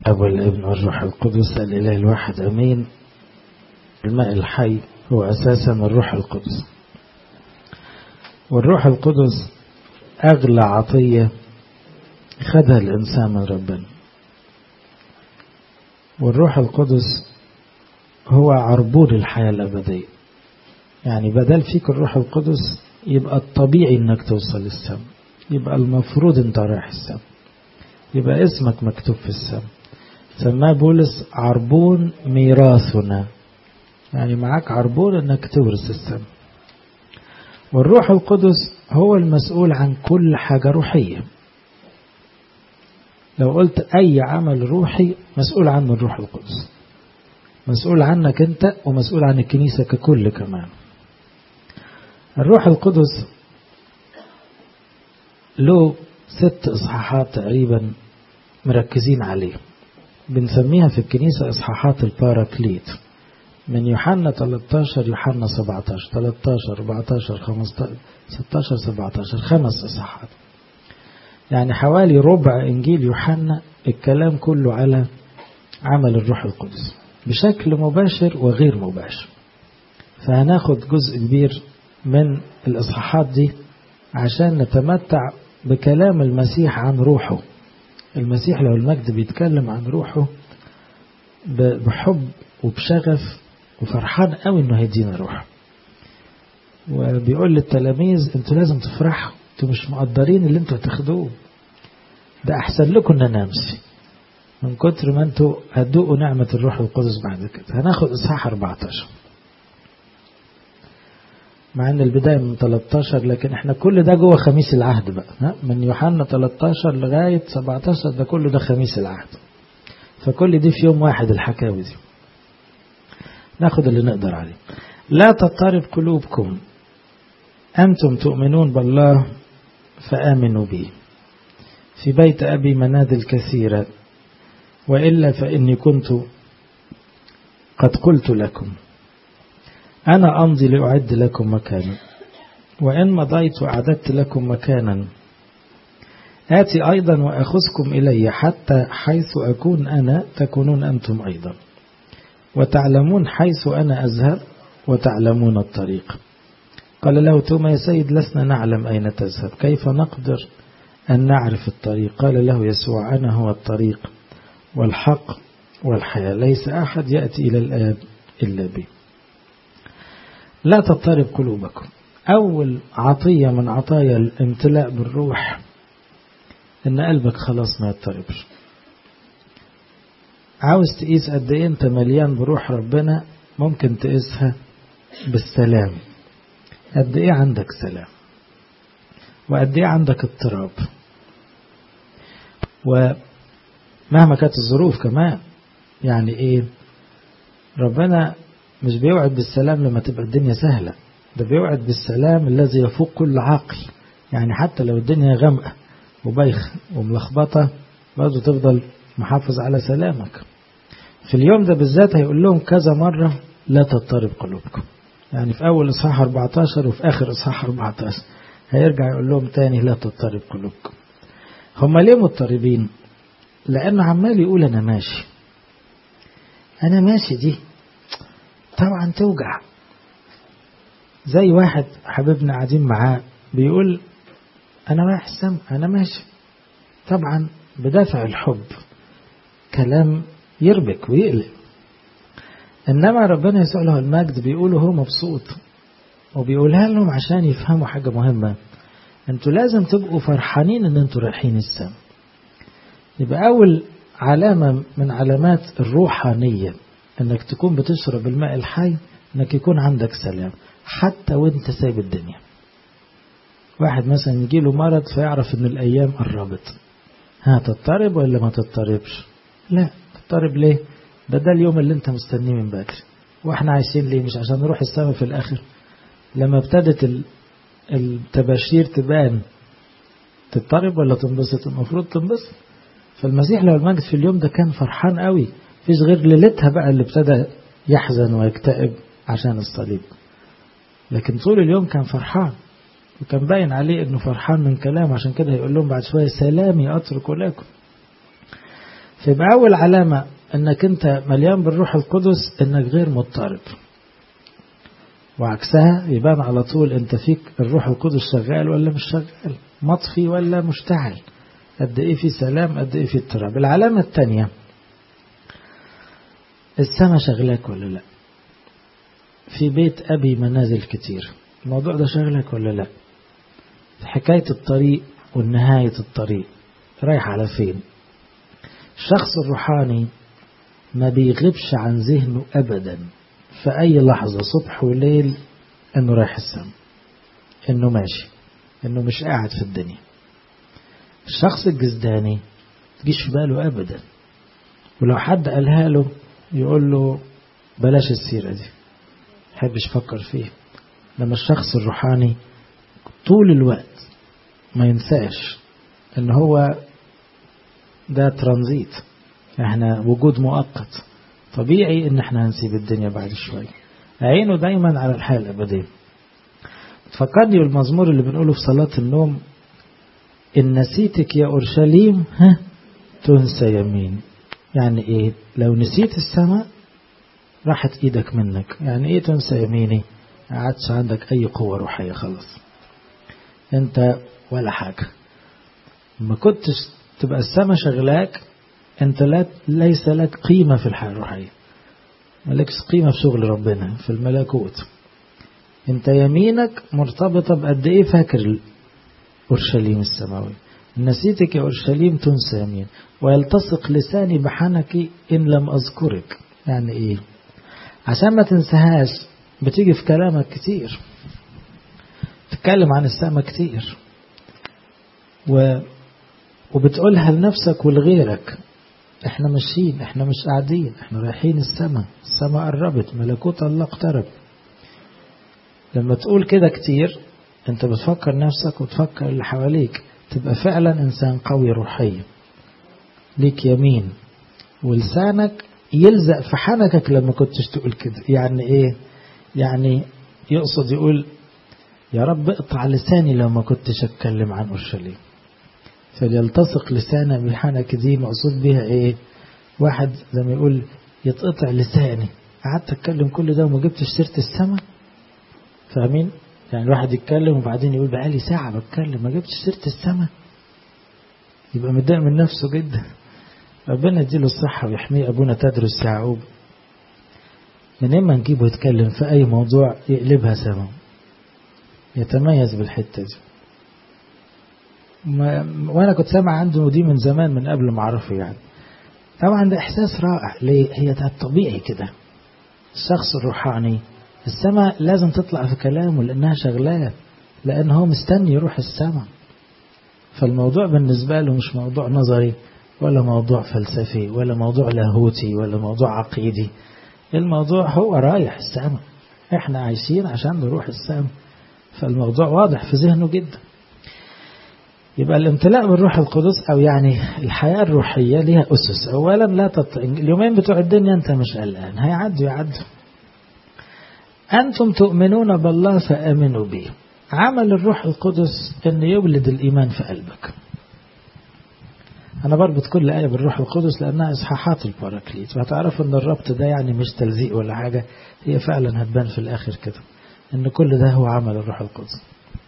أبو الابن والروح القدس الإله الواحد أمين الماء الحي هو أساسا الروح القدس والروح القدس أغلى عطية خدها الإنسان من ربنا والروح القدس هو عربون الحياة الأبدية يعني بدل فيك الروح القدس يبقى الطبيعي انك توصل للسم يبقى المفروض انت رايح السم يبقى اسمك مكتوب في السم سماه بولس عربون ميراثنا يعني معاك عربون انك تورث السم والروح القدس هو المسؤول عن كل حاجة روحية لو قلت أي عمل روحي مسؤول عنه الروح القدس مسؤول عنك أنت ومسؤول عن الكنيسة ككل كمان الروح القدس له ست إصحاحات تقريبا مركزين عليه بنسميها في الكنيسة إصحاحات الباراكليت من يوحنا 13 يوحنا 17 13 14 15 16 17 خمس إصحاحات يعني حوالي ربع إنجيل يوحنا الكلام كله على عمل الروح القدس بشكل مباشر وغير مباشر فهناخد جزء كبير من الإصحاحات دي عشان نتمتع بكلام المسيح عن روحه المسيح لو المجد بيتكلم عن روحه بحب وبشغف وفرحان قوي انه هيدينا روح وبيقول للتلاميذ انتوا لازم تفرحوا انتوا مش مقدرين اللي انتوا هتاخدوه ده احسن لكم ان انا امشي من كتر ما انتوا هتدوقوا نعمة الروح القدس بعد كده هناخد اصحاح 14 مع ان البداية من 13 لكن احنا كل ده جوه خميس العهد بقى ها؟ من يوحنا 13 لغاية 17 ده كله ده خميس العهد فكل دي في يوم واحد الحكاوي دي ناخد اللي نقدر عليه لا تضطرب قلوبكم أنتم تؤمنون بالله فآمنوا بي في بيت أبي منازل كثيرة وإلا فإني كنت قد قلت لكم أنا أمضي لأعد لكم مكانا وإن مضيت وأعددت لكم مكانا آتي أيضا وأخذكم إلي حتى حيث أكون أنا تكونون أنتم أيضا وتعلمون حيث أنا أذهب وتعلمون الطريق قال له توما يا سيد لسنا نعلم أين تذهب كيف نقدر أن نعرف الطريق قال له يسوع أنا هو الطريق والحق والحياة ليس أحد يأتي إلى الآب إلا بي لا تضطرب قلوبكم أول عطية من عطايا الامتلاء بالروح إن قلبك خلاص ما يضطربش عاوز تقيس قد إيه أنت مليان بروح ربنا ممكن تقيسها بالسلام قد إيه عندك سلام وقد إيه عندك اضطراب ومهما كانت الظروف كمان يعني إيه ربنا مش بيوعد بالسلام لما تبقى الدنيا سهلة ده بيوعد بالسلام الذي يفوق كل عقل يعني حتى لو الدنيا غامقة وبايخة وملخبطة برضه تفضل محافظ على سلامك في اليوم ده بالذات هيقول لهم كذا مرة لا تضطرب قلوبكم يعني في أول إصحاح 14 وفي آخر إصحاح 14 هيرجع يقول لهم تاني لا تضطرب قلوبكم هم ليه مضطربين لأنه عمال يقول أنا ماشي أنا ماشي دي طبعا توجع زي واحد حبيبنا قاعدين معاه بيقول أنا رايح السما أنا ماشي طبعا بدافع الحب كلام يربك ويقلق إنما ربنا يسوع له المجد بيقوله هو مبسوط وبيقولها لهم عشان يفهموا حاجة مهمة انتوا لازم تبقوا فرحانين ان انتوا رايحين السما يبقى أول علامة من علامات الروحانية انك تكون بتشرب الماء الحي انك يكون عندك سلام حتى وانت سايب الدنيا واحد مثلا يجيله مرض فيعرف ان الايام قربت ها تضطرب ولا ما تضطربش لا تضطرب ليه ده ده اليوم اللي انت مستنيه من بدري واحنا عايشين ليه مش عشان نروح السما في الاخر لما ابتدت التباشير تبان تضطرب ولا تنبسط المفروض تنبسط فالمسيح لو المجد في اليوم ده كان فرحان قوي فيش غير ليلتها بقى اللي ابتدى يحزن ويكتئب عشان الصليب لكن طول اليوم كان فرحان وكان باين عليه انه فرحان من كلامه عشان كده هيقول لهم بعد شويه سلامي اترك لكم فيبقى أول علامة أنك أنت مليان بالروح القدس أنك غير مضطرب وعكسها يبان على طول أنت فيك الروح القدس شغال ولا مش شغال مطفي ولا مشتعل قد إيه في سلام قد إيه في اضطراب العلامة الثانية السما شغلاك ولا لا في بيت أبي منازل كتير الموضوع ده شغلك ولا لا في حكاية الطريق والنهاية الطريق رايح على فين الشخص الروحاني ما بيغيبش عن ذهنه أبدا في أي لحظة صبح وليل أنه رايح السما أنه ماشي أنه مش قاعد في الدنيا الشخص الجزداني تجيش في باله أبدا ولو حد قالها له يقول له بلاش السيرة دي حبش فكر فيه لما الشخص الروحاني طول الوقت ما ينساش ان هو ده ترانزيت احنا وجود مؤقت طبيعي ان احنا هنسيب الدنيا بعد شوية عينه دايما على الحياة الأبدية تفكرني بالمزمور اللي بنقوله في صلاة النوم إن نسيتك يا أورشليم ها تنسى يمين يعني إيه لو نسيت السماء راحت إيدك منك يعني إيه تنسى يميني عادش عندك أي قوة روحية خلاص أنت ولا حاجة ما كنتش تبقى السماء شغلاك أنت لا ليس لك قيمة في الحياة الروحية مالكش قيمة في شغل ربنا في الملكوت أنت يمينك مرتبطة بقد إيه فاكر أورشليم السماوي نسيتك يا أورشليم تنسى يمين ويلتصق لساني بحنك إن لم أذكرك يعني إيه عشان ما تنساهاش بتيجي في كلامك كتير تتكلم عن السماء كتير و... وبتقولها لنفسك ولغيرك احنا ماشيين احنا مش قاعدين احنا رايحين السماء السماء قربت ملكوت الله اقترب لما تقول كده كتير انت بتفكر نفسك وتفكر اللي حواليك تبقى فعلا انسان قوي روحيا ليك يمين ولسانك يلزق في حنكك لما كنتش تقول كده يعني ايه يعني يقصد يقول يا رب اقطع لساني لو ما كنتش اتكلم عن اورشليم فليلتصق لسانه بحنك دي مقصود بيها ايه واحد زي ما يقول يتقطع لساني قعدت اتكلم كل ده وما جبتش سيره السماء فاهمين يعني الواحد يتكلم وبعدين يقول بقالي ساعة بتكلم ما جبتش سيرة السماء يبقى متضايق من نفسه جدا ربنا يديله الصحة ويحميه أبونا تدرس يعقوب من إما نجيبه يتكلم في أي موضوع يقلبها سما يتميز بالحتة دي ما وأنا كنت سامع عنده دي من زمان من قبل ما أعرفه يعني طبعا ده إحساس رائع ليه هي ده الطبيعي كده الشخص الروحاني السماء لازم تطلع في كلامه لأنها شغلاه لأن هو مستني يروح السماء فالموضوع بالنسبة له مش موضوع نظري ولا موضوع فلسفي ولا موضوع لاهوتي ولا موضوع عقيدي الموضوع هو رايح السماء احنا عايشين عشان نروح السماء فالموضوع واضح في ذهنه جدا يبقى الامتلاء بالروح القدس او يعني الحياة الروحية لها أسس أولا لا تط... اليومين بتوع الدنيا أنت مش قلقان هيعدوا يعدوا أنتم تؤمنون بالله فآمنوا به عمل الروح القدس أن يولد الإيمان في قلبك أنا بربط كل آية بالروح القدس لأنها إصحاحات الباراكليت وهتعرفوا أن الربط ده يعني مش تلزيق ولا حاجة هي فعلا هتبان في الآخر كده أن كل ده هو عمل الروح القدس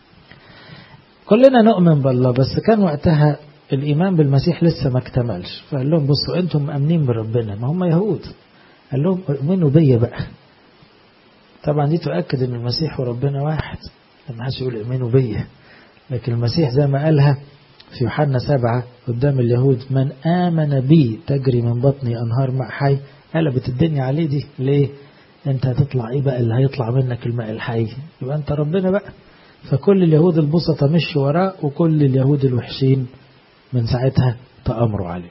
كلنا نؤمن بالله بس كان وقتها الإيمان بالمسيح لسه ما اكتملش فقال لهم بصوا أنتم مأمنين بربنا ما هم يهود قال لهم اؤمنوا بيا بقى طبعا دي تؤكد ان المسيح وربنا واحد لما حدش يقول امنوا بيا لكن المسيح زي ما قالها في يوحنا سبعة قدام اليهود من آمن بي تجري من بطني أنهار ماء حي قلبت الدنيا عليه دي ليه انت هتطلع ايه بقى اللي هيطلع منك الماء الحي يبقى انت ربنا بقى فكل اليهود البسطة مشوا وراه وكل اليهود الوحشين من ساعتها تأمروا عليه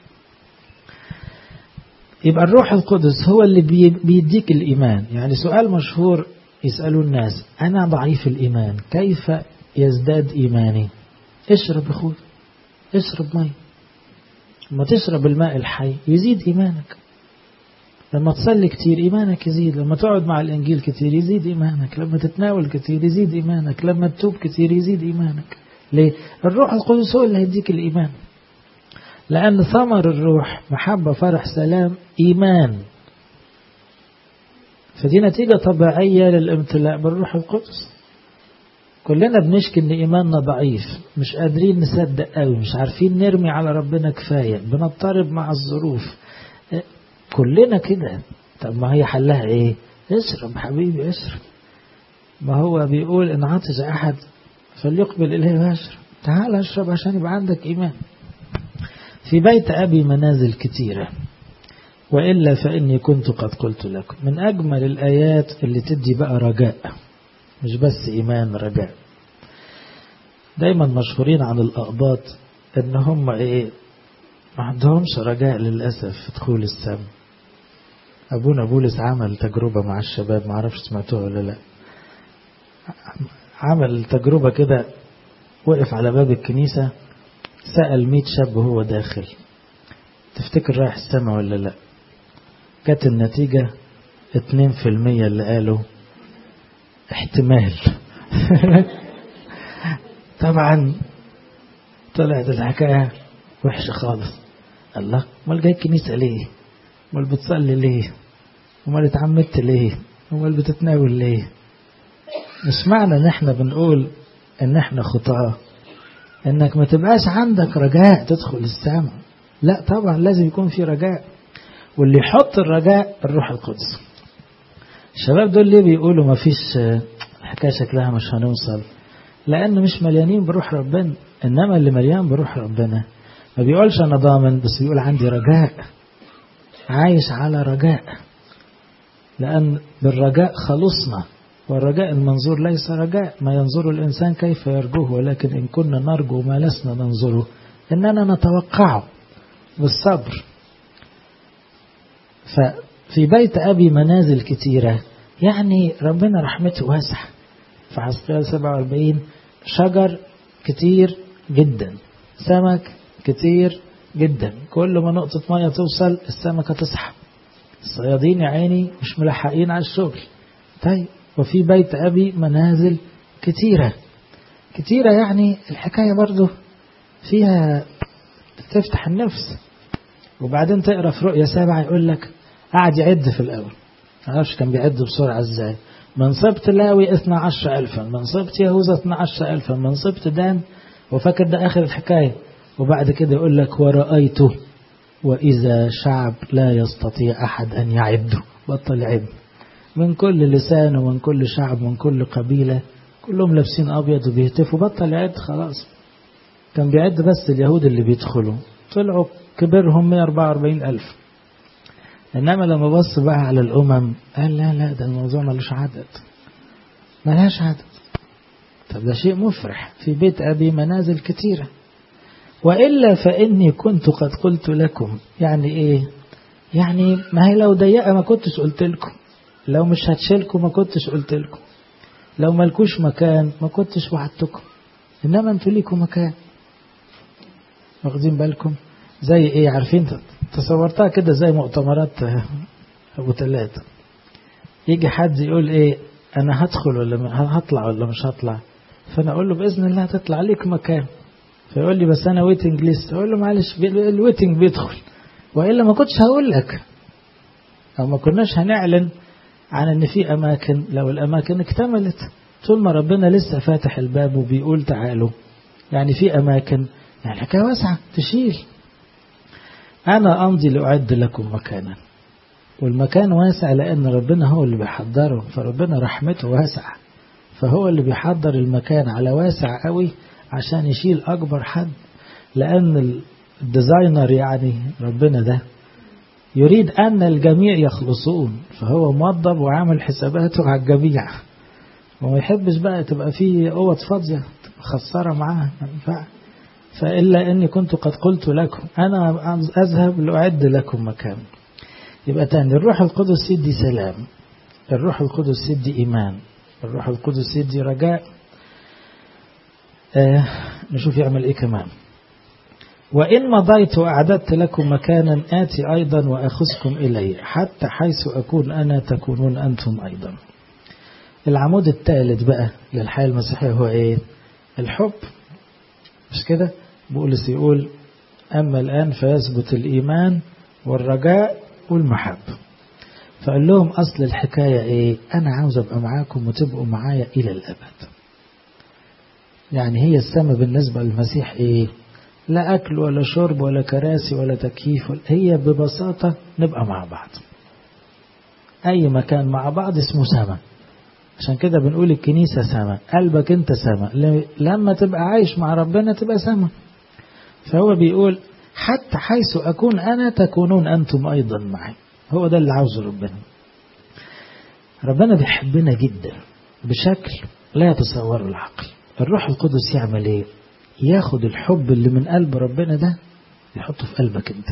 يبقى الروح القدس هو اللي بيديك الإيمان يعني سؤال مشهور يسألوا الناس أنا ضعيف الإيمان كيف يزداد إيماني اشرب أخوي اشرب مي لما تشرب الماء الحي يزيد إيمانك لما تصلي كتير إيمانك يزيد لما تقعد مع الإنجيل كتير يزيد إيمانك لما تتناول كتير يزيد إيمانك لما تتوب كتير يزيد إيمانك ليه الروح القدس هو اللي هيديك الإيمان لأن ثمر الروح محبة فرح سلام إيمان فدي نتيجة طبيعية للامتلاء بالروح القدس كلنا بنشكي ان ايماننا ضعيف مش قادرين نصدق قوي مش عارفين نرمي على ربنا كفاية بنضطرب مع الظروف كلنا كده طب ما هي حلها ايه اشرب حبيبي اشرب ما هو بيقول ان عطش احد فليقبل اليه ويشرب تعال اشرب عشان يبقى عندك ايمان في بيت ابي منازل كتيره وإلا فإني كنت قد قلت لكم من أجمل الآيات اللي تدي بقى رجاء مش بس إيمان رجاء دايما مشهورين عن الأقباط إن هم إيه ما عندهمش رجاء للأسف في دخول السم أبونا بولس عمل تجربة مع الشباب ما عرفش سمعتوها ولا لا عمل تجربة كده وقف على باب الكنيسة سأل ميت شاب وهو داخل تفتكر رايح السما ولا لا كانت النتيجة اتنين في المية اللي قالوا احتمال طبعا طلعت الحكاية وحشة خالص الله امال جاي الكنيسة ليه امال بتصلي ليه امال اتعمدت ليه امال بتتناول ليه مش معنى ان احنا بنقول ان احنا خطاة انك ما تبقاش عندك رجاء تدخل السماء لا طبعا لازم يكون في رجاء واللي يحط الرجاء الروح القدس الشباب دول ليه بيقولوا ما فيش الحكاية شكلها مش هنوصل لأن مش مليانين بروح ربنا إنما اللي مليان بروح ربنا ما بيقولش أنا ضامن بس بيقول عندي رجاء عايش على رجاء لأن بالرجاء خلصنا والرجاء المنظور ليس رجاء ما ينظر الإنسان كيف يرجوه ولكن إن كنا نرجو ما لسنا ننظره إننا نتوقعه بالصبر ففي بيت أبي منازل كتيرة يعني ربنا رحمته واسعة في عسقيال 47 شجر كتير جدا سمك كتير جدا كل ما نقطة مية توصل السمكة تصحى الصيادين يا عيني مش ملحقين على الشغل طيب وفي بيت أبي منازل كتيرة كتيرة يعني الحكاية برضو فيها تفتح النفس وبعدين تقرا في رؤيا سبعة يقول لك قعد يعد في الأول معرفش كان بيعد بسرعة ازاي من سبت لاوي 12 ألفا من سبت يهوذا 12 ألفا من سبت دان وفاكر ده آخر الحكاية وبعد كده يقول لك ورأيته وإذا شعب لا يستطيع أحد أن يعده بطل يعد من كل لسان ومن كل شعب ومن كل قبيلة كلهم لابسين أبيض وبيهتفوا بطل يعد خلاص كان بيعد بس اليهود اللي بيدخلوا طلعوا كبرهم 144 ألف إنما لما بص بقى على الأمم قال لا لا ده الموضوع ملوش عدد ملهاش عدد طب ده شيء مفرح في بيت أبي منازل كثيرة وإلا فإني كنت قد قلت لكم يعني إيه يعني ما هي لو ضيقة ما كنتش قلت لكم لو مش هتشيلكم ما كنتش قلت لكم لو ملكوش مكان ما كنتش وعدتكم إنما أنتوا ليكم مكان واخدين بالكم زي إيه عارفين تصورتها كده زي مؤتمرات أبو ثلاثة يجي حد يقول إيه أنا هدخل ولا هطلع ولا مش هطلع فأنا أقول له بإذن الله هتطلع ليك مكان فيقول لي بس أنا ويتنج ليست أقول له معلش الويتنج بيدخل وإلا ما كنتش هقول لك أو ما كناش هنعلن عن أن في أماكن لو الأماكن اكتملت طول ما ربنا لسه فاتح الباب وبيقول تعالوا يعني في أماكن يعني الحكاية واسعة تشيل أنا أمضي لأعد لكم مكانا والمكان واسع لأن ربنا هو اللي بيحضره فربنا رحمته واسعة فهو اللي بيحضر المكان على واسع قوي عشان يشيل أكبر حد لأن الديزاينر يعني ربنا ده يريد أن الجميع يخلصون فهو موضب وعامل حساباته على الجميع وما يحبش بقى تبقى فيه قوة فاضية خسارة معاها ما ينفع فإلا إني كنت قد قلت لكم أنا أذهب لأعد لكم مكان يبقى تاني الروح القدس يدي سلام الروح القدس يدي إيمان الروح القدس يدي رجاء آه نشوف يعمل إيه كمان وإن مضيت وأعددت لكم مكانا آتي أيضا وأخذكم إلي حتى حيث أكون أنا تكونون أنتم أيضا العمود الثالث بقى للحياة المسيحية هو إيه الحب مش كده بولس يقول أما الآن فيثبت الإيمان والرجاء والمحبة فقال لهم أصل الحكاية إيه أنا عاوز أبقى معاكم وتبقوا معايا إلى الأبد يعني هي السماء بالنسبة للمسيح إيه لا أكل ولا شرب ولا كراسي ولا تكييف هي ببساطة نبقى مع بعض أي مكان مع بعض اسمه سماء عشان كده بنقول الكنيسة سماء قلبك انت سماء لما تبقى عايش مع ربنا تبقى سماء فهو بيقول حتى حيث أكون أنا تكونون أنتم أيضا معي هو ده اللي عاوزه ربنا ربنا بيحبنا جدا بشكل لا يتصوره العقل الروح القدس يعمل ايه ياخد الحب اللي من قلب ربنا ده يحطه في قلبك انت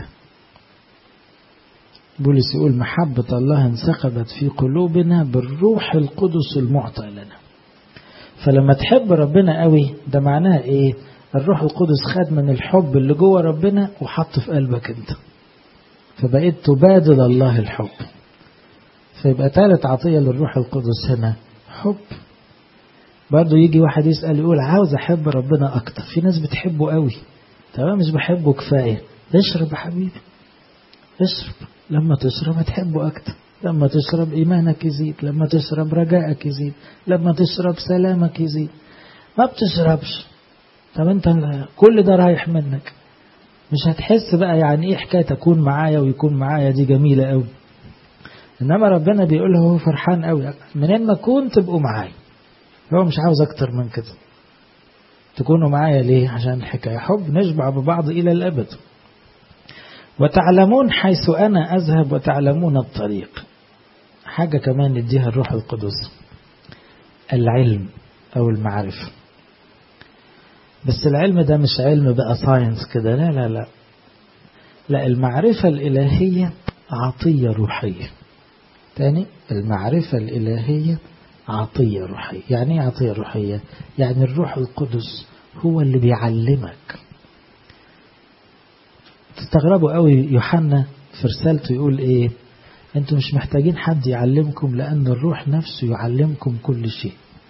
بولس يقول محبة الله انسكبت في قلوبنا بالروح القدس المعطى لنا فلما تحب ربنا قوي ده معناه ايه الروح القدس خد من الحب اللي جوه ربنا وحط في قلبك انت فبقيت تبادل الله الحب فيبقى ثالث عطية للروح القدس هنا حب برضه يجي واحد يسأل يقول عاوز أحب ربنا أكتر في ناس بتحبه قوي تمام مش بحبه كفاية اشرب يا حبيبي اشرب لما تشرب هتحبه أكتر لما تشرب إيمانك يزيد لما تشرب رجائك يزيد لما تشرب سلامك يزيد ما بتشربش طب انت كل ده رايح منك مش هتحس بقى يعني ايه حكاية اكون معايا ويكون معايا دي جميلة قوي انما ربنا بيقول هو فرحان قوي منين ما كنت تبقوا معايا هو مش عاوز اكتر من كده تكونوا معايا ليه عشان الحكاية حب نشبع ببعض الى الابد وتعلمون حيث انا اذهب وتعلمون الطريق حاجة كمان يديها الروح القدس العلم او المعرفة بس العلم ده مش علم بقى ساينس كده لا لا لا لا المعرفة الإلهية عطية روحية تاني المعرفة الإلهية عطية روحية يعني ايه عطية روحية يعني الروح القدس هو اللي بيعلمك تستغربوا قوي يوحنا في رسالته يقول ايه انتوا مش محتاجين حد يعلمكم لأن الروح نفسه يعلمكم كل شيء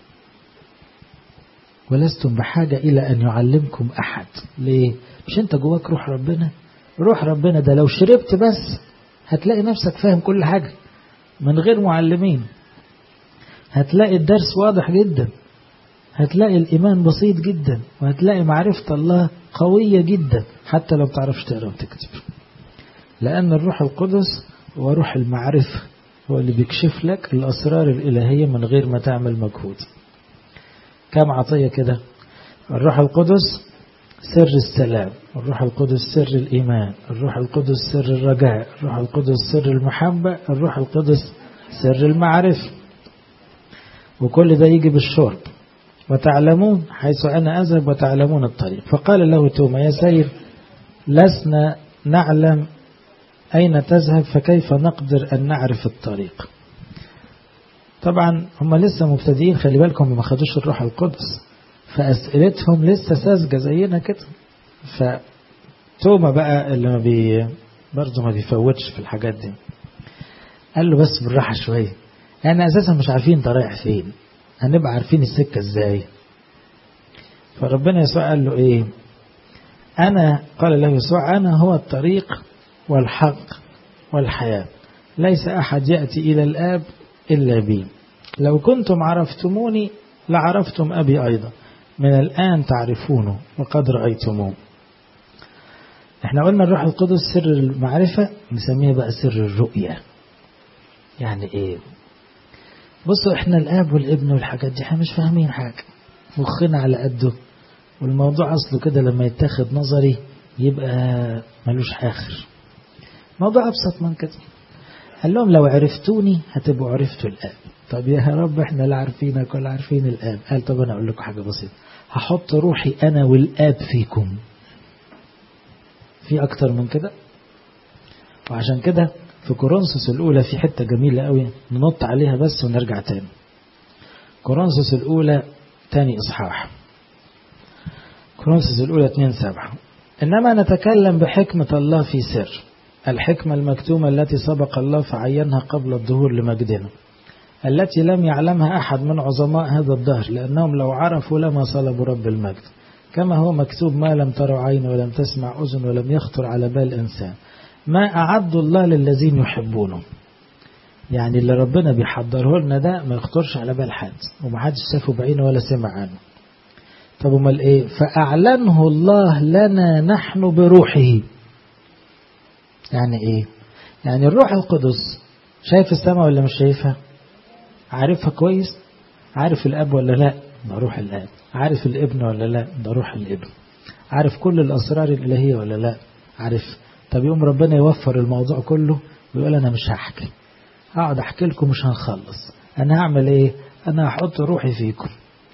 ولستم بحاجة إلى أن يعلمكم أحد ليه؟ مش أنت جواك روح ربنا روح ربنا ده لو شربت بس هتلاقي نفسك فاهم كل حاجة من غير معلمين هتلاقي الدرس واضح جدا هتلاقي الإيمان بسيط جدا وهتلاقي معرفة الله قوية جدا حتى لو بتعرفش تقرأ وتكتب لأن الروح القدس هو روح المعرفة هو اللي بيكشف لك الأسرار الإلهية من غير ما تعمل مجهود كم عطية كده الروح القدس سر السلام الروح القدس سر الإيمان الروح القدس سر الرجاء الروح القدس سر المحبة الروح القدس سر المعرفة وكل ده يجي بالشرب وتعلمون حيث أنا أذهب وتعلمون الطريق فقال له توما يا سيد لسنا نعلم أين تذهب فكيف نقدر أن نعرف الطريق طبعا هم لسه مبتدئين خلي بالكم ما خدوش الروح القدس فأسئلتهم لسه ساذجة زينا كده فتوما بقى اللي ما بي برضه ما بيفوتش في الحاجات دي قال له بس بالراحة شوية احنا أساسا مش عارفين انت رايح فين هنبقى عارفين السكة ازاي فربنا يسوع قال له ايه أنا قال له يسوع أنا هو الطريق والحق والحياة ليس أحد يأتي إلى الآب إلا بي لو كنتم عرفتموني لعرفتم أبي أيضا من الآن تعرفونه وقد رأيتموه احنا قلنا الروح القدس سر المعرفة نسميه بقى سر الرؤية يعني ايه بصوا احنا الاب والابن والحاجات دي احنا مش فاهمين حاجة مخنا على قده والموضوع اصله كده لما يتاخد نظري يبقى ملوش اخر موضوع ابسط من كده قال لهم لو عرفتوني هتبقوا عرفتوا الاب طب يا رب احنا لا عارفينك ولا عارفين الاب قال طب انا اقول لكم حاجة بسيطة هحط روحي انا والاب فيكم في اكتر من كده وعشان كده في كورنثوس الأولى في حتة جميلة قوي ننط عليها بس ونرجع تاني كورنثوس الأولى تاني إصحاح كورنثوس الأولى 2 سبعة إنما نتكلم بحكمة الله في سر الحكمة المكتومة التي سبق الله فعينها قبل الظهور لمجدنا التي لم يعلمها أحد من عظماء هذا الدهر لأنهم لو عرفوا لما صلبوا رب المجد كما هو مكتوب ما لم تروا عين ولم تسمع أذن ولم يخطر على بال إنسان ما أعد الله للذين يحبونه يعني اللي ربنا بيحضره لنا ده ما يخطرش على بال حد ومحدش شافه بعينه ولا سمع عنه طب امال ايه فأعلنه الله لنا نحن بروحه يعني ايه يعني الروح القدس شايف السماء ولا مش شايفها عارفها كويس عارف الاب ولا لا ده روح الاب عارف الابن ولا لا ده روح الابن عارف كل الاسرار الالهيه ولا لا عارف طب يوم ربنا يوفر الموضوع كله ويقول انا مش هحكي هقعد احكي لكم مش هنخلص انا هعمل ايه انا هحط روحي فيكم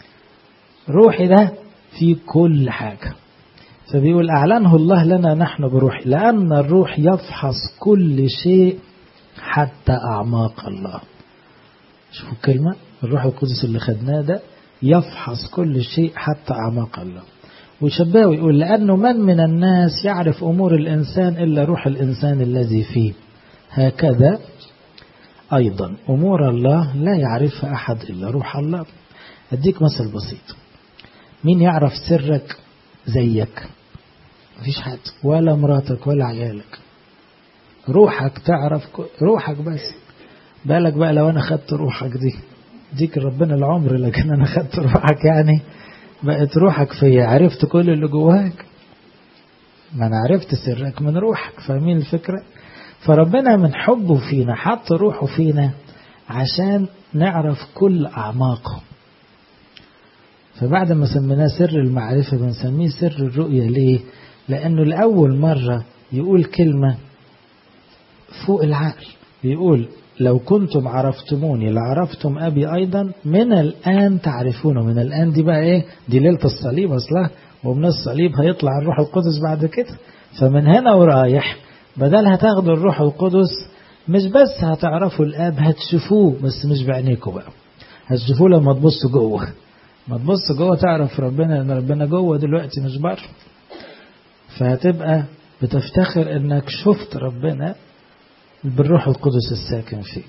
روحي ده في كل حاجة فبيقول أعلنه الله لنا نحن بروح لأن الروح يفحص كل شيء حتى أعماق الله شوفوا الكلمة الروح القدس اللي خدناه ده يفحص كل شيء حتى أعماق الله ويشبهه ويقول لأنه من من الناس يعرف أمور الإنسان إلا روح الإنسان الذي فيه هكذا أيضا أمور الله لا يعرفها أحد إلا روح الله أديك مثل بسيط مين يعرف سرك زيك مفيش حد ولا مراتك ولا عيالك روحك تعرف روحك بس بالك بقى لو انا خدت روحك دي ديك ربنا العمر لكن انا خدت روحك يعني بقت روحك فيا عرفت كل اللي جواك ما انا عرفت سرك من روحك فاهمين الفكرة فربنا من حبه فينا حط روحه فينا عشان نعرف كل أعماقه فبعد ما سميناه سر المعرفة بنسميه سر الرؤية ليه لأنه لأول مرة يقول كلمة فوق العقل بيقول لو كنتم عرفتموني لعرفتم أبي أيضا من الآن تعرفونه من الآن دي بقى إيه دي ليلة الصليب أصلا ومن الصليب هيطلع الروح القدس بعد كده فمن هنا ورايح بدل هتاخدوا الروح القدس مش بس هتعرفوا الآب هتشوفوه بس مش بعينيكم بقى هتشوفوه لما تبصوا جوه ما تبص جوه تعرف ربنا ان ربنا جوه دلوقتي مش بره فهتبقى بتفتخر انك شفت ربنا بالروح القدس الساكن فيه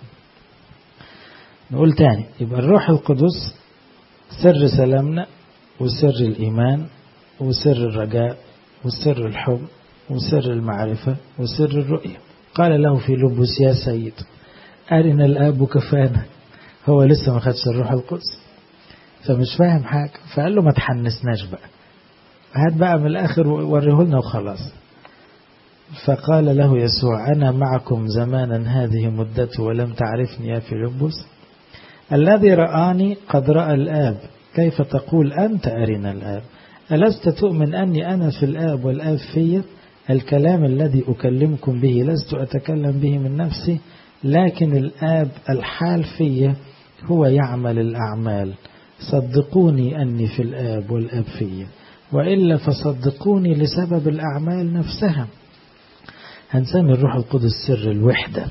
نقول تاني يبقى الروح القدس سر سلامنا وسر الإيمان وسر الرجاء وسر الحب وسر المعرفة وسر الرؤية قال له في لبس يا سيد أرنا الآب كفانا هو لسه ما خدش الروح القدس فمش فاهم حاجة فقال له ما تحنسناش بقى هات بقى من الآخر وريه لنا وخلاص فقال له يسوع أنا معكم زمانا هذه مدته ولم تعرفني يا فيلبس الذي رآني قد رأى الآب كيف تقول أنت أرنا الآب ألست تؤمن أني أنا في الآب والآب في الكلام الذي أكلمكم به لست أتكلم به من نفسي لكن الآب الحال في هو يعمل الأعمال صدقوني أني في الآب والآب في وإلا فصدقوني لسبب الأعمال نفسها هنسمي الروح القدس سر الوحدة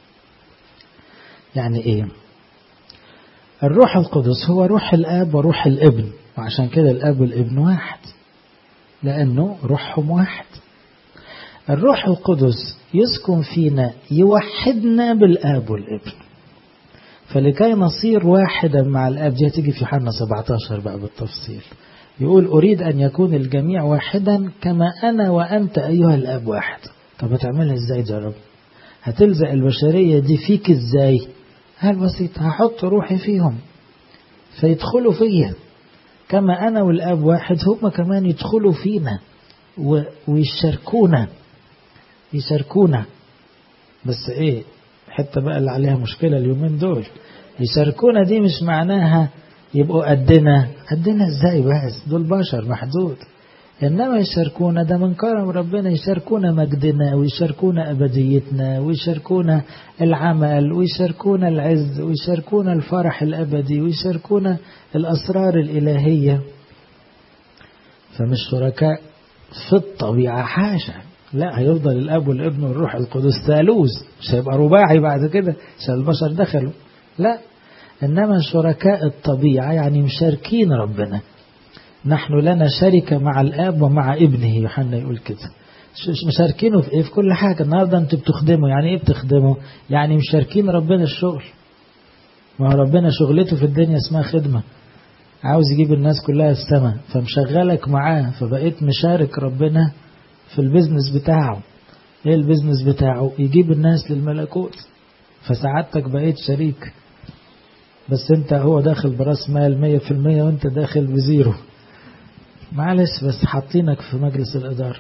يعني إيه الروح القدس هو روح الآب وروح الابن وعشان كده الآب والابن واحد لأنه روحهم واحد الروح القدس يسكن فينا يوحدنا بالآب والابن فلكي نصير واحدا مع الآب دي هتيجي في حنا 17 بقى بالتفصيل يقول أريد أن يكون الجميع واحدا كما أنا وأنت أيها الآب واحد طب هتعملها إزاي ده رب هتلزق البشرية دي فيك إزاي هل بسيط هحط روحي فيهم فيدخلوا فيا كما أنا والآب واحد هم كمان يدخلوا فينا ويشاركونا يشاركونا بس إيه حتى بقى اللي عليها مشكلة اليومين دول يشاركونا دي مش معناها يبقوا قدنا قدنا ازاي بس دول بشر محدود إنما يشاركونا ده من كرم ربنا يشاركونا مجدنا ويشاركونا أبديتنا ويشاركونا العمل ويشاركونا العز ويشاركونا الفرح الأبدي ويشاركونا الأسرار الإلهية فمش شركاء في الطبيعة حاشا لا هيفضل الأب والابن والروح القدس ثالوث مش هيبقى رباعي بعد كده عشان البشر دخلوا لا إنما شركاء الطبيعة يعني مشاركين ربنا نحن لنا شركة مع الآب ومع ابنه يوحنا يقول كده مشاركينه في إيه في كل حاجة النهاردة أنتوا بتخدموا يعني إيه بتخدموا يعني مشاركين ربنا الشغل ما ربنا شغلته في الدنيا اسمها خدمة عاوز يجيب الناس كلها السماء فمشغلك معاه فبقيت مشارك ربنا في البيزنس بتاعه ايه البيزنس بتاعه يجيب الناس للملكوت فسعادتك بقيت شريك بس انت هو داخل براس مال مية في المية وانت داخل بزيرو معلش بس حاطينك في مجلس الإدارة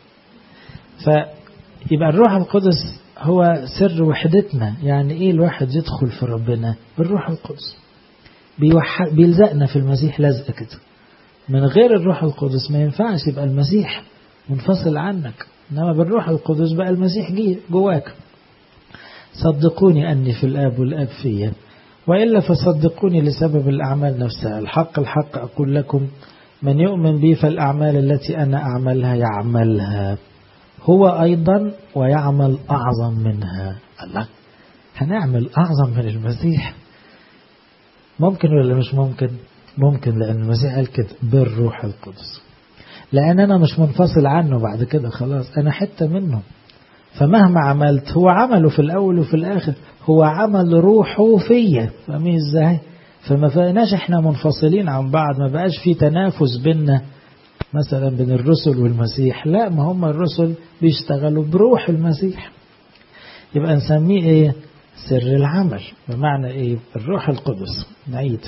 فيبقى الروح القدس هو سر وحدتنا يعني ايه الواحد يدخل في ربنا بالروح القدس بيلزقنا في المسيح لزق كده من غير الروح القدس ما ينفعش يبقى المسيح منفصل عنك انما بالروح القدس بقى المسيح جواك صدقوني أني في الآب والآب فيا وإلا فصدقوني لسبب الأعمال نفسها الحق الحق أقول لكم من يؤمن بي فالأعمال التي أنا أعملها يعملها هو أيضا ويعمل أعظم منها الله هنعمل أعظم من المسيح ممكن ولا مش ممكن ممكن لأن المسيح قال كده بالروح القدس لأن أنا مش منفصل عنه بعد كده خلاص أنا حتة منه فمهما عملت هو عمله في الأول وفي الآخر هو عمل روحه فيا فاهمين ازاي فما بقيناش احنا منفصلين عن بعض ما بقاش في تنافس بيننا مثلا بين الرسل والمسيح لا ما هم الرسل بيشتغلوا بروح المسيح يبقى نسميه ايه سر العمل بمعنى ايه الروح القدس نعيد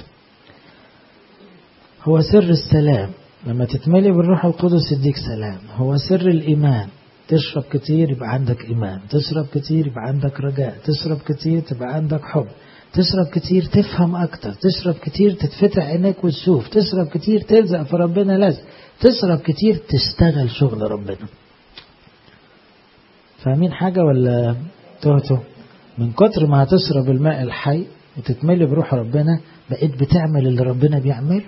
هو سر السلام لما تتملي بالروح القدس يديك سلام هو سر الإيمان تشرب كتير يبقى عندك إيمان تشرب كتير يبقى عندك رجاء تشرب كتير تبقى عندك حب تشرب كتير تفهم أكتر تشرب كتير تتفتح عينيك وتشوف تشرب كتير تلزق في ربنا لازم تشرب كتير تشتغل شغل ربنا فاهمين حاجة ولا تهتوا من كتر ما هتشرب الماء الحي وتتملي بروح ربنا بقيت بتعمل اللي ربنا بيعمله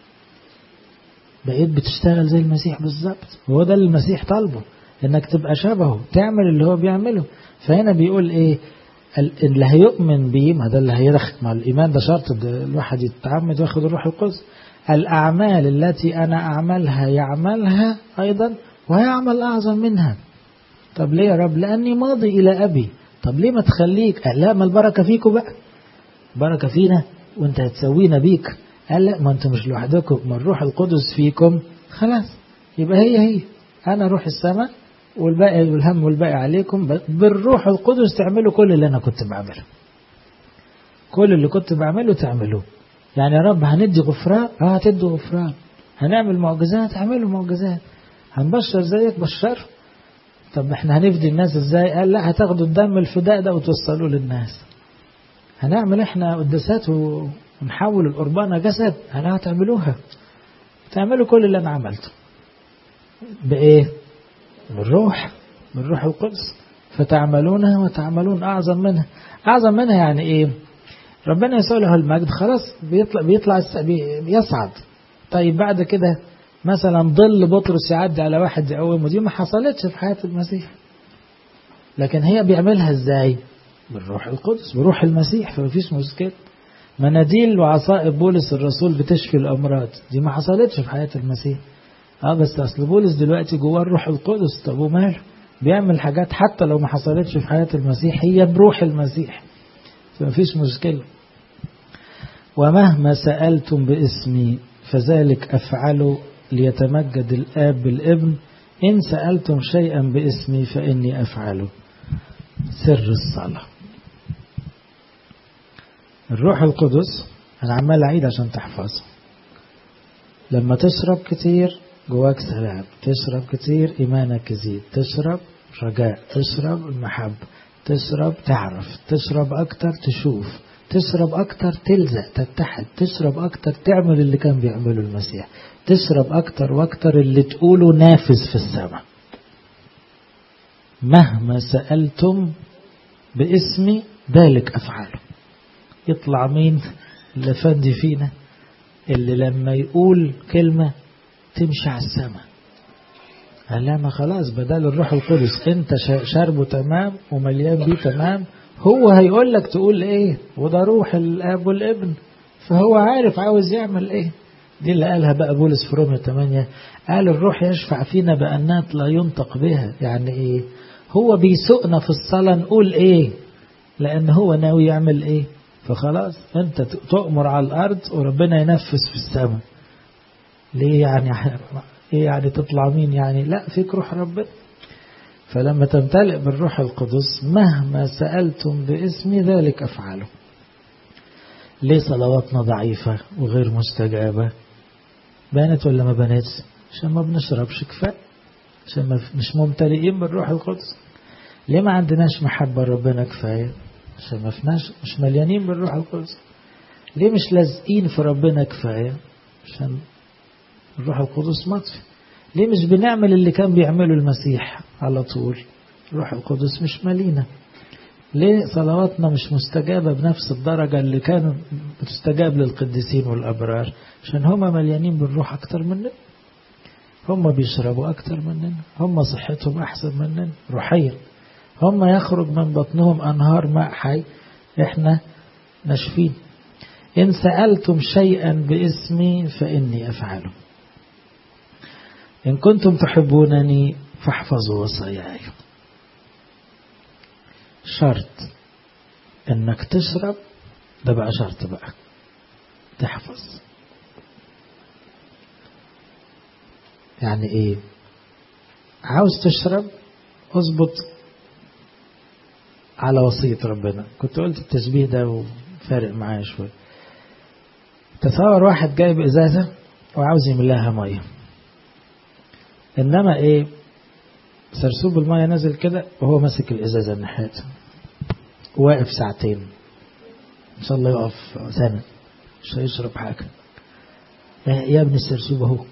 بقيت بتشتغل زي المسيح بالظبط وهو ده اللي المسيح طالبه انك تبقى شبهه تعمل اللي هو بيعمله فهنا بيقول ايه اللي هيؤمن بيه ما ده اللي هيدخل مع الايمان ده شرط الواحد يتعمد وياخد الروح القدس الاعمال التي انا اعملها يعملها ايضا ويعمل اعظم منها طب ليه يا رب لاني ماضي الى ابي طب ليه ما تخليك قال لا ما البركه فيكم بقى بركه فينا وانت هتسوينا بيك قال لا ما انتم مش لوحدكم ما الروح القدس فيكم خلاص يبقى هي هي انا روح السماء والباقي والهم والباقي عليكم بالروح القدس تعملوا كل اللي أنا كنت بعمله كل اللي كنت بعمله تعملوه يعني يا رب هندي غفران اه هتدي غفران هنعمل معجزات اعملوا معجزات هنبشر زيك بشر طب احنا هنفدي الناس ازاي قال لا هتاخدوا الدم الفداء ده وتوصلوه للناس هنعمل احنا قداسات ونحول القربانة جسد انا هتعملوها تعملوا كل اللي انا عملته بايه بالروح بالروح القدس فتعملونها وتعملون أعظم منها أعظم منها يعني إيه ربنا يسوع له المجد خلاص بيطلع بيطلع بيصعد طيب بعد كده مثلا ظل بطرس يعدي على واحد يقومه دي ما حصلتش في حياة المسيح لكن هي بيعملها ازاي بالروح القدس بروح المسيح فما فيش مشكلة مناديل وعصائب بولس الرسول بتشفي الأمراض دي ما حصلتش في حياة المسيح اه بس اصل بولس دلوقتي جواه الروح القدس طب وماله بيعمل حاجات حتى لو ما حصلتش في حياة المسيح هي بروح المسيح فما فيش مشكلة ومهما سألتم باسمي فذلك أفعله ليتمجد الآب بالابن إن سألتم شيئا باسمي فإني أفعله سر الصلاة الروح القدس أنا عمال أعيد عشان تحفظه لما تشرب كتير جواك سلام تشرب كتير إيمانك يزيد تشرب رجاء تشرب المحبة تشرب تعرف تشرب أكتر تشوف تشرب أكتر تلزق تتحد تشرب أكتر تعمل اللي كان بيعمله المسيح تشرب أكتر وأكتر اللي تقوله نافذ في السماء مهما سألتم باسمي ذلك أفعله يطلع مين اللي فندي فينا اللي لما يقول كلمة تمشي على السماء قال لا ما خلاص بدل الروح القدس انت شاربه تمام ومليان بيه تمام هو هيقول لك تقول ايه وده روح الاب والابن فهو عارف عاوز يعمل ايه دي اللي قالها بقى بولس في رومية 8 قال الروح يشفع فينا بأنات لا ينطق بها يعني ايه هو بيسوقنا في الصلاة نقول ايه لأن هو ناوي يعمل ايه فخلاص انت تؤمر على الارض وربنا ينفذ في السماء ليه يعني ايه يعني تطلع مين يعني لا فيك روح ربنا فلما تمتلئ بالروح القدس مهما سألتم باسمي ذلك أفعله ليه صلواتنا ضعيفة وغير مستجابة بانت ولا ما بانتش عشان ما بنشربش كفاية عشان ما مش ممتلئين بالروح القدس ليه ما عندناش محبة ربنا كفاية عشان ما فيناش مش مليانين بالروح القدس ليه مش لازقين في ربنا كفاية عشان الروح القدس مطفي ليه مش بنعمل اللي كان بيعمله المسيح على طول الروح القدس مش مالينا ليه صلواتنا مش مستجابة بنفس الدرجة اللي كانوا بتستجاب للقديسين والأبرار عشان هما مليانين بالروح أكتر مننا هم بيشربوا أكتر مننا هم صحتهم أحسن مننا روحيا هم يخرج من بطنهم أنهار ماء حي إحنا نشفين إن سألتم شيئا باسمي فإني أفعله إن كنتم تحبونني فاحفظوا وصاياي شرط إنك تشرب ده بقى شرط بقى تحفظ يعني إيه عاوز تشرب اظبط على وصية ربنا كنت قلت التشبيه ده وفارق معايا شوية تصور واحد جايب إزازة وعاوز يملاها مية إنما إيه سرسوب المية نزل كده وهو ماسك الإزازة الناحية واقف ساعتين إن شاء الله يقف سنة مش هيشرب حاجة يا ابن السرسوب أهو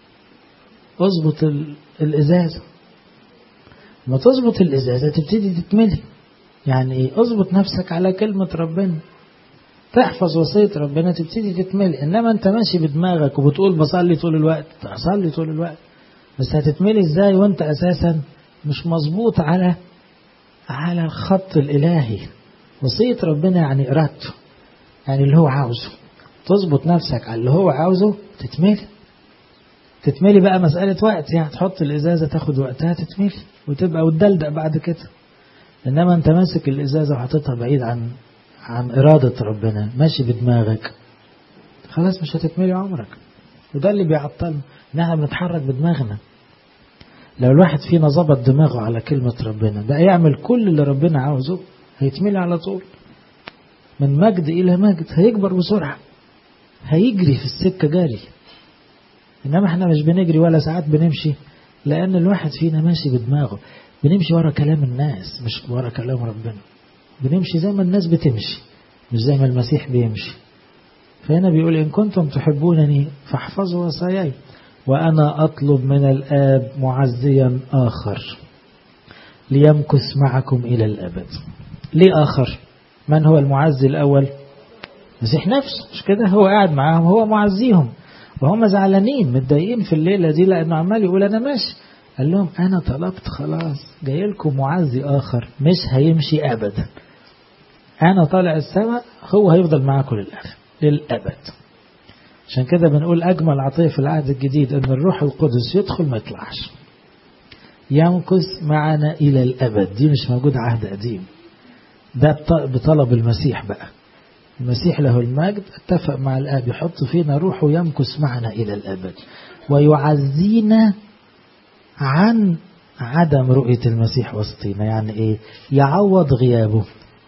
اظبط الإزازة ما تظبط الإزازة تبتدي تتملي يعني إيه اظبط نفسك على كلمة ربنا تحفظ وصية ربنا تبتدي تتملي إنما أنت ماشي بدماغك وبتقول بصلي طول الوقت أصلي طول الوقت بس هتتملي إزاي وأنت أساسا مش مظبوط على على الخط الإلهي وصية ربنا يعني إرادته يعني اللي هو عاوزه تظبط نفسك على اللي هو عاوزه تتملي تتملي بقى مسألة وقت يعني تحط الإزازة تاخد وقتها تتملي وتبقى وتدلدق بعد كده إنما أنت ماسك الإزازة وحاططها بعيد عن عن إرادة ربنا ماشي بدماغك خلاص مش هتتملي عمرك وده اللي بيعطلنا إن احنا بنتحرك بدماغنا لو الواحد فينا ظبط دماغه على كلمة ربنا ده يعمل كل اللي ربنا عاوزه هيتملي على طول من مجد إلى مجد هيكبر بسرعة هيجري في السكة جاري إنما احنا مش بنجري ولا ساعات بنمشي لأن الواحد فينا ماشي بدماغه بنمشي ورا كلام الناس مش ورا كلام ربنا بنمشي زي ما الناس بتمشي مش زي ما المسيح بيمشي فهنا بيقول إن كنتم تحبونني فاحفظوا وصاياي وأنا أطلب من الآب معزيا آخر ليمكث معكم إلى الأبد ليه آخر من هو المعزي الأول المسيح نفسه مش كده هو قاعد معاهم هو معزيهم وهم زعلانين متضايقين في الليلة دي لأنه عمال يقول أنا ماشي قال لهم أنا طلبت خلاص جاي لكم معزي آخر مش هيمشي أبدا أنا طالع السماء هو هيفضل معاكم للأبد للأبد عشان كده بنقول أجمل عطية في العهد الجديد أن الروح القدس يدخل ما يطلعش يمكث معنا إلى الأبد دي مش موجود عهد قديم ده بطلب المسيح بقى المسيح له المجد اتفق مع الآب يحط فينا روحه يمكث معنا إلى الأبد ويعزينا عن عدم رؤية المسيح وسطينا يعني إيه يعوض غيابه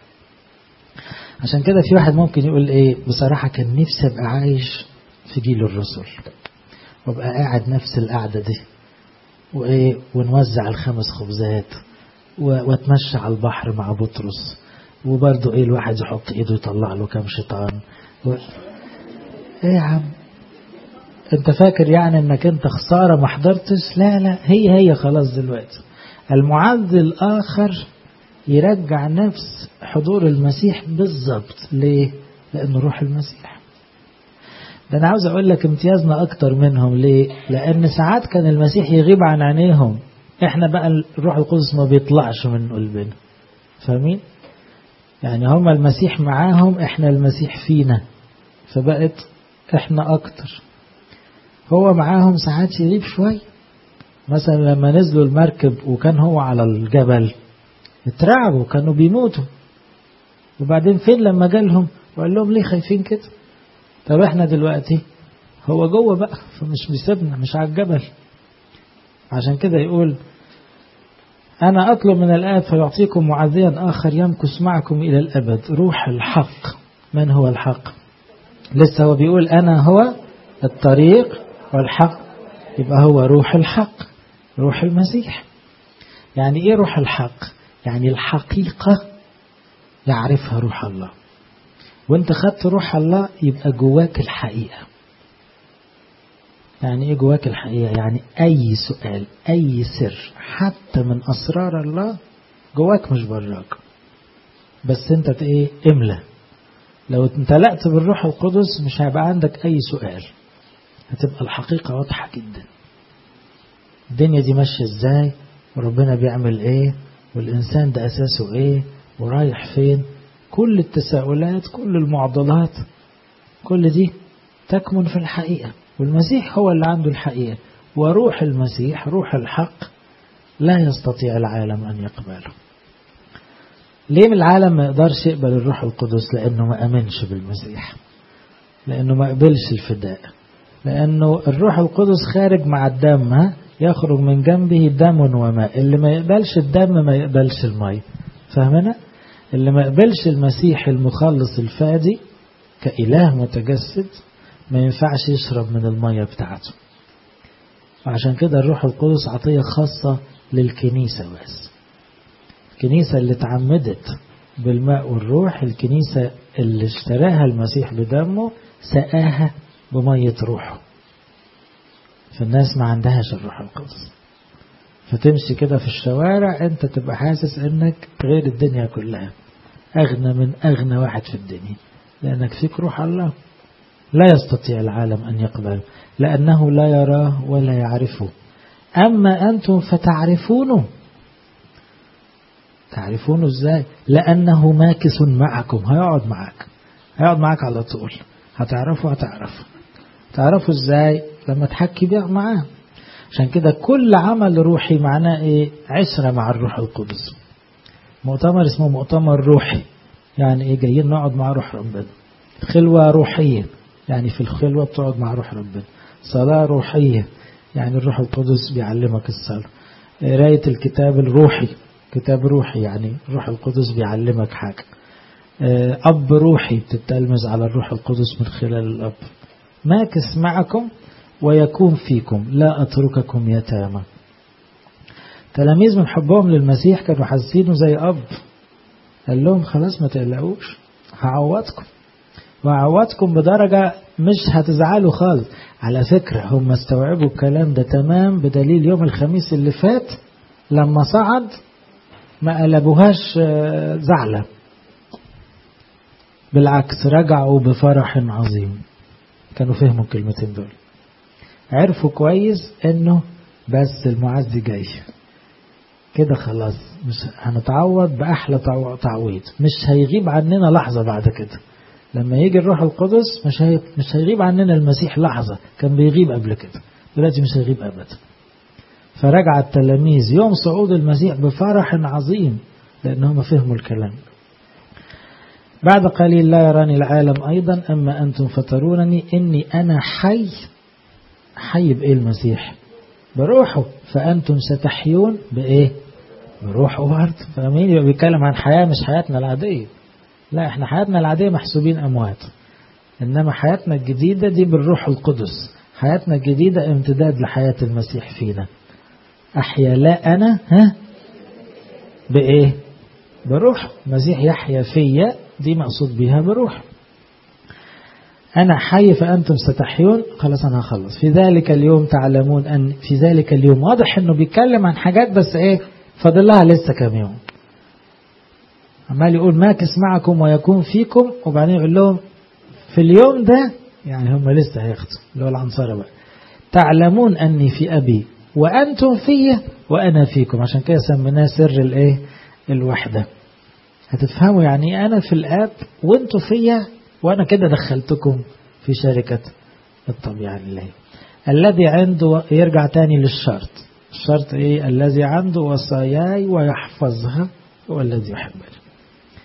عشان كده في واحد ممكن يقول إيه بصراحة كان نفسي أبقى عايش في جيل الرسل وابقى قاعد نفس القعدة دي وإيه ونوزع الخمس خبزات واتمشى على البحر مع بطرس وبرضه ايه الواحد يحط ايده يطلع له كام شيطان و... ايه يا عم انت فاكر يعني انك انت خسارة ما حضرتش لا لا هي هي خلاص دلوقتي المعز الاخر يرجع نفس حضور المسيح بالظبط ليه لانه روح المسيح ده انا عاوز اقول لك امتيازنا اكتر منهم ليه لان ساعات كان المسيح يغيب عن عينيهم احنا بقى الروح القدس ما بيطلعش من قلبنا فاهمين يعني هم المسيح معاهم احنا المسيح فينا فبقت احنا اكتر هو معاهم ساعات يغيب شوي مثلا لما نزلوا المركب وكان هو على الجبل اترعبوا كانوا بيموتوا وبعدين فين لما جالهم وقال لهم ليه خايفين كده طب احنا دلوقتي هو جوه بقى فمش بيسيبنا مش على الجبل عشان كده يقول أنا أطلب من الآب فيعطيكم معزيا آخر يمكث معكم إلى الأبد روح الحق من هو الحق لسه هو بيقول أنا هو الطريق والحق يبقى هو روح الحق روح المسيح يعني إيه روح الحق يعني الحقيقة يعرفها روح الله وانت خدت روح الله يبقى جواك الحقيقة يعني ايه جواك الحقيقة يعني اي سؤال اي سر حتى من اسرار الله جواك مش براك بس انت ايه املى لو امتلأت بالروح القدس مش هيبقى عندك اي سؤال هتبقى الحقيقة واضحة جدا الدنيا دي ماشية ازاي وربنا بيعمل ايه والانسان ده اساسه ايه ورايح فين كل التساؤلات كل المعضلات كل دي تكمن في الحقيقة والمسيح هو اللي عنده الحقيقة وروح المسيح روح الحق لا يستطيع العالم أن يقبله ليه من العالم ما يقدرش يقبل الروح القدس لأنه ما أمنش بالمسيح لأنه ما قبلش الفداء لأنه الروح القدس خارج مع الدم ها يخرج من جنبه دم وماء اللي ما يقبلش الدم ما يقبلش الماء فاهمنا اللي ما يقبلش المسيح المخلص الفادي كإله متجسد ما ينفعش يشرب من المية بتاعته وعشان كده الروح القدس عطية خاصة للكنيسة بس الكنيسة اللي اتعمدت بالماء والروح الكنيسة اللي اشتراها المسيح بدمه سقاها بمية روحه فالناس ما عندهاش الروح القدس فتمشي كده في الشوارع انت تبقى حاسس انك غير الدنيا كلها اغنى من اغنى واحد في الدنيا لانك فيك روح الله لا يستطيع العالم أن يقبله لأنه لا يراه ولا يعرفه أما أنتم فتعرفونه تعرفونه إزاي لأنه ماكس معكم هيقعد معك هيقعد معك على طول هتعرفه هتعرفه تعرفه إزاي لما تحكي بيه معاه عشان كده كل عمل روحي معناه إيه عشرة مع الروح القدس مؤتمر اسمه مؤتمر روحي يعني إيه جايين نقعد مع روح ربنا خلوة روحية يعني في الخلوة بتقعد مع روح ربنا صلاة روحية يعني الروح القدس بيعلمك الصلاة قراية الكتاب الروحي كتاب روحي يعني الروح القدس بيعلمك حاجة أب روحي بتتلمذ على الروح القدس من خلال الأب ماكس معكم ويكون فيكم لا أترككم يتامى تلاميذ من حبهم للمسيح كانوا حاسينه زي أب قال لهم خلاص ما تقلقوش هعوضكم وعوضكم بدرجة مش هتزعلوا خالص على فكرة هم استوعبوا الكلام ده تمام بدليل يوم الخميس اللي فات لما صعد ما قلبوهاش زعلة بالعكس رجعوا بفرح عظيم كانوا فهموا الكلمتين دول عرفوا كويس انه بس المعز جاي كده خلاص مش هنتعوض بأحلى تعويض مش هيغيب عننا لحظة بعد كده لما يجي الروح القدس مش هي... مش هيغيب عننا المسيح لحظة كان بيغيب قبل كده دلوقتي مش هيغيب أبدا فرجع التلاميذ يوم صعود المسيح بفرح عظيم لأنهم فهموا الكلام بعد قليل لا يراني العالم أيضا أما أنتم فترونني إني أنا حي حي بإيه المسيح بروحه فأنتم ستحيون بإيه بروحه برضه فاهمين يبقى بيتكلم عن حياة مش حياتنا العادية لا احنا حياتنا العادية محسوبين أموات إنما حياتنا الجديدة دي بالروح القدس حياتنا الجديدة امتداد لحياة المسيح فينا أحيا لا أنا ها بإيه بروح المسيح يحيا فيا دي مقصود بها بروح أنا حي فأنتم ستحيون خلاص أنا هخلص في ذلك اليوم تعلمون أن في ذلك اليوم واضح أنه بيتكلم عن حاجات بس إيه فاضل لها لسه كام يوم عمال يقول ماكس معكم ويكون فيكم وبعدين يقول لهم في اليوم ده يعني هم لسه هياخدوا اللي هو العنصرة بقى تعلمون أني في أبي وأنتم في وأنا فيكم عشان كده سميناه سر الإيه الوحدة هتفهموا يعني إيه أنا في الآب وأنتم فيا وأنا كده دخلتكم في شركة الطبيعة لله الذي عنده يرجع تاني للشرط الشرط إيه الذي عنده وصاياي ويحفظها هو الذي يحبني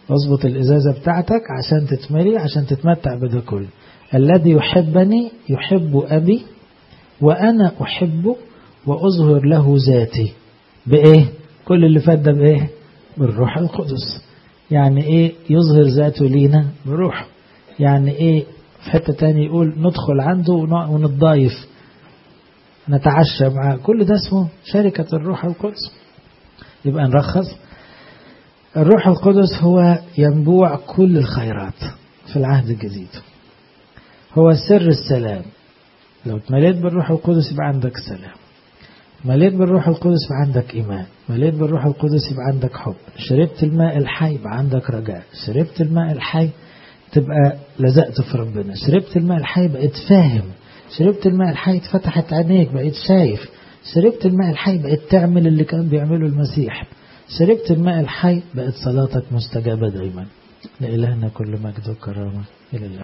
اظبط الإزازة بتاعتك عشان تتملي عشان تتمتع بده كله الذي يحبني يحب أبي وأنا أحبه وأظهر له ذاتي بإيه كل اللي فات ده بإيه بالروح القدس يعني إيه يظهر ذاته لينا بروح يعني إيه في حتة تاني يقول ندخل عنده ونتضايف نتعشى معاه كل ده اسمه شركة الروح القدس يبقى نرخص الروح القدس هو ينبوع كل الخيرات في العهد الجديد هو سر السلام لو اتمليت بالروح القدس يبقى عندك سلام مليت بالروح القدس يبقى عندك إيمان مليت بالروح القدس يبقى عندك حب شربت الماء الحي يبقى عندك رجاء شربت الماء الحي تبقى لزقت في ربنا شربت الماء الحي بقيت فاهم شربت الماء الحي اتفتحت عينيك بقيت شايف شربت الماء الحي بقيت تعمل اللي كان بيعمله المسيح شربت الماء الحي بقت صلاتك مستجابة دايما لإلهنا كل مجد وكرامة إلى الله